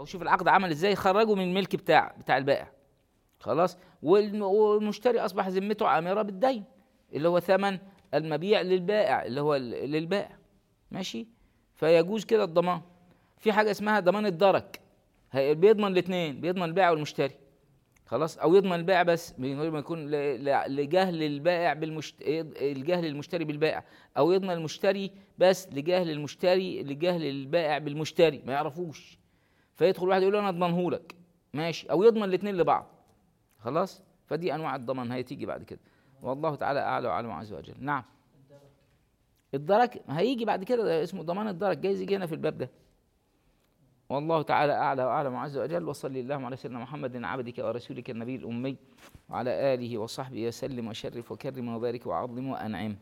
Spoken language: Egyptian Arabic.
شوف العقد عمل ازاي خرجه من الملك بتاع بتاع البائع خلاص والم- والمشتري اصبح ذمته عامره بالدين اللي هو ثمن المبيع للبائع اللي هو ال- للبائع ماشي فيجوز كده الضمان في حاجه اسمها ضمان الدرك هي- بيضمن الاثنين بيضمن البائع والمشتري خلاص او يضمن البائع بس من غير ما يكون ل- ل- لجهل البائع بالمشت... الجهل المشتري بالبائع او يضمن المشتري بس لجهل المشتري لجهل البائع بالمشتري ما يعرفوش فيدخل واحد يقول له انا اضمنه لك ماشي او يضمن الاثنين لبعض خلاص فدي انواع الضمان هتيجي بعد كده والله تعالى اعلى واعلم عز وجل نعم الدرك هيجي بعد كده ده اسمه ضمان الدرك جايز يجي هنا في الباب ده والله تعالى اعلى واعلم عز وجل وصلي اللهم على سيدنا محمد عبدك ورسولك النبي الامي وعلى اله وصحبه وسلم وشرف وكرم وبارك وعظم وانعم